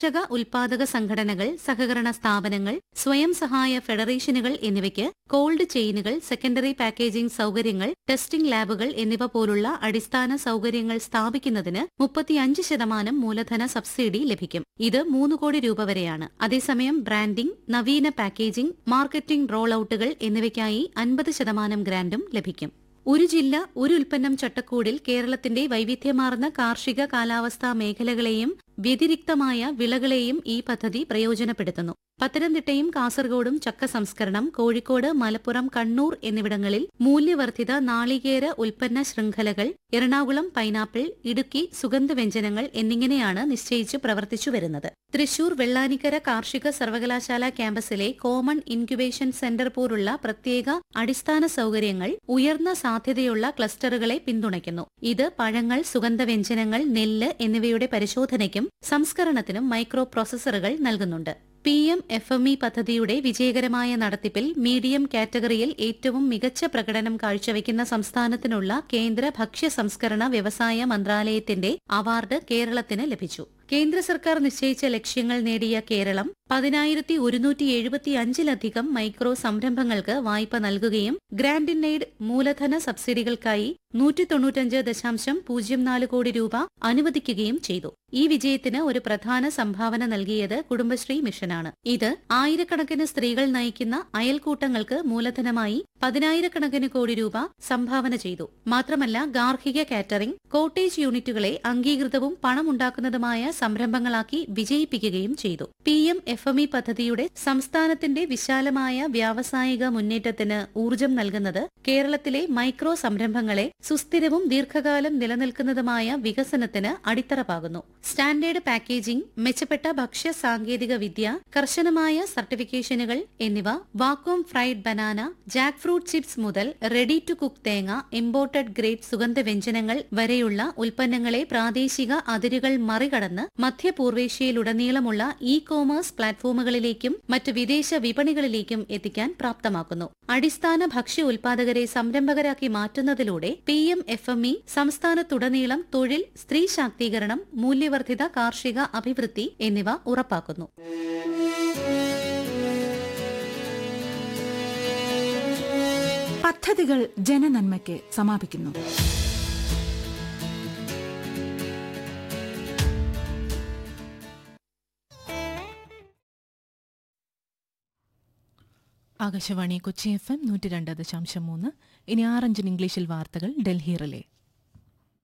കാർഷിക ഉൽപാദക സംഘടനകൾ സഹകരണ സ്ഥാപനങ്ങൾ സ്വയം സഹായ ഫെഡറേഷനുകൾ എന്നിവയ്ക്ക് കോൾഡ് ചെയിനുകൾ സെക്കൻഡറി പാക്കേജിംഗ് സൗകര്യങ്ങൾ ടെസ്റ്റിംഗ് ലാബുകൾ എന്നിവ പോലുള്ള അടിസ്ഥാന സൗകര്യങ്ങൾ സ്ഥാപിക്കുന്നതിന് മുപ്പത്തിയഞ്ച് ശതമാനം മൂലധന സബ്സിഡി ലഭിക്കും ഇത് മൂന്ന് കോടി രൂപ വരെയാണ് അതേസമയം ബ്രാൻഡിംഗ് നവീന പാക്കേജിംഗ് മാർക്കറ്റിംഗ് റോൾ ഔട്ടുകൾ എന്നിവയ്ക്കായി അൻപത് ശതമാനം ഗ്രാന്റും ലഭിക്കും ഒരു ജില്ല ഒരു ഉൽപ്പന്നം ചട്ടക്കൂടിൽ കേരളത്തിന്റെ വൈവിധ്യമാർന്ന കാർഷിക കാലാവസ്ഥാ മേഖലകളെയും വ്യതിരിക്തമായ വിളകളെയും ഈ പദ്ധതി പ്രയോജനപ്പെടുത്തുന്നു പത്തനംതിട്ടയും കാസർഗോഡും ചക്ക സംസ്കരണം കോഴിക്കോട് മലപ്പുറം കണ്ണൂർ എന്നിവിടങ്ങളിൽ മൂല്യവർദ്ധിത നാളികേര ഉൽപ്പന്ന ശൃംഖലകൾ എറണാകുളം പൈനാപ്പിൾ ഇടുക്കി സുഗന്ധവ്യഞ്ജനങ്ങൾ എന്നിങ്ങനെയാണ് നിശ്ചയിച്ച് പ്രവർത്തിച്ചു വരുന്നത് തൃശൂർ വെള്ളാനിക്കര കാർഷിക സർവകലാശാല ക്യാമ്പസിലെ കോമൺ ഇൻക്യുബേഷൻ സെന്റർ പോലുള്ള പ്രത്യേക അടിസ്ഥാന സൗകര്യങ്ങൾ ഉയർന്ന സാധ്യതയുള്ള ക്ലസ്റ്ററുകളെ പിന്തുണയ്ക്കുന്നു ഇത് പഴങ്ങൾ സുഗന്ധവ്യഞ്ജനങ്ങൾ നെല്ല് എന്നിവയുടെ പരിശോധനയ്ക്കും സംസ്കരണത്തിനും മൈക്രോ പ്രോസസറുകൾ നൽകുന്നുണ്ട് P M F M E പദ്ധതിയുടെ വിജയകരമായ നടത്തിപ്പിൽ മീഡിയം കാറ്റഗറിയിൽ ഏറ്റവും മികച്ച പ്രകടനം കാഴ്ചവെക്കുന്ന സംസ്ഥാനത്തിനുള്ള കേന്ദ്ര ഭക്ഷ്യ സംസ്കരണ വ്യവസായ മന്ത്രാലയത്തിന്റെ അവാർഡ് കേരളത്തിന് ലഭിച്ചു കേന്ദ്ര സർക്കാർ നിശ്ചയിച്ച ലക്ഷ്യങ്ങൾ നേടിയ കേരളം പതിനായിരത്തി ഒരുന്നൂറ്റി എഴുപത്തി അഞ്ചിലധികം മൈക്രോ സംരംഭങ്ങൾക്ക് വായ്പ നൽകുകയും ഗ്രാൻഡ് ഇൻ എയ്ഡ് മൂലധന സബ്സിഡികൾക്കായി നൂറ്റി തൊണ്ണൂറ്റഞ്ച് ദശാംശം പൂജ്യം നാല് കോടി രൂപ അനുവദിക്കുകയും ചെയ്തു ഈ വിജയത്തിന് ഒരു പ്രധാന സംഭാവന നൽകിയത് കുടുംബശ്രീ മിഷനാണ് ഇത് ആയിരക്കണക്കിന് സ്ത്രീകൾ നയിക്കുന്ന അയൽക്കൂട്ടങ്ങൾക്ക് മൂലധനമായി പതിനായിരക്കണക്കിന് കോടി രൂപ സംഭാവന ചെയ്തു മാത്രമല്ല ഗാർഹിക കാറ്ററിംഗ് കോട്ടേജ് യൂണിറ്റുകളെ അംഗീകൃതവും പണമുണ്ടാക്കുന്നതുമായ സംരംഭങ്ങളാക്കി വിജയിപ്പിക്കുകയും ചെയ്തു P M F M E പദ്ധതിയുടെ സംസ്ഥാനത്തിന്റെ വിശാലമായ വ്യാവസായിക മുന്നേറ്റത്തിന് ഊർജം നൽകുന്നത് കേരളത്തിലെ മൈക്രോ സംരംഭങ്ങളെ സുസ്ഥിരവും ദീർഘകാലം നിലനിൽക്കുന്നതുമായ വികസനത്തിന് അടിത്തറ പാകുന്നു സ്റ്റാൻഡേർഡ് പാക്കേജിംഗ് മെച്ചപ്പെട്ട ഭക്ഷ്യ സാങ്കേതിക വിദ്യ കർശനമായ സർട്ടിഫിക്കേഷനുകൾ എന്നിവ vacuum fried banana jackfruit chips മുതൽ റെഡി ടു കുക്ക് തേങ്ങ ഇമ്പോർട്ടഡ് ഗ്രേഡ് സുഗന്ധവ്യഞ്ജനങ്ങൾ വരെയുള്ള ഉൽപ്പന്നങ്ങളെ പ്രാദേശിക അതിരുകൾ മറികടന്ന് മധ്യപൂർവേഷ്യയിലുടനീളമുള്ള ഇ കോമേഴ്സ് പ്ലാറ്റ്ഫോമുകളിലേക്കും മറ്റ് വിദേശ വിപണികളിലേക്കും എത്തിക്കാൻ പ്രാപ്തമാക്കുന്നു അടിസ്ഥാന ഭക്ഷ്യ ഉൽപാദകരെ സംരംഭകരാക്കി മാറ്റുന്നതിലൂടെ P M F M E സംസ്ഥാനത്തുടനീളം തൊഴിൽ സ്ത്രീ ശാക്തീകരണം മൂല്യവർദ്ധിത കാർഷിക അഭിവൃദ്ധി എന്നിവ ഉറപ്പാക്കുന്നു പദ്ധതികൾ ജനനന്മയ്ക്ക് സമാപിക്കുന്നു ആകാശവാണി കൊച്ചി എഫ് എം നൂറ്റി രണ്ട് ദശാംശം മൂന്ന് ഇനി ആറഞ്ചിന് ഇംഗ്ലീഷിൽ വാർത്തകൾ ഡൽഹി റിലേ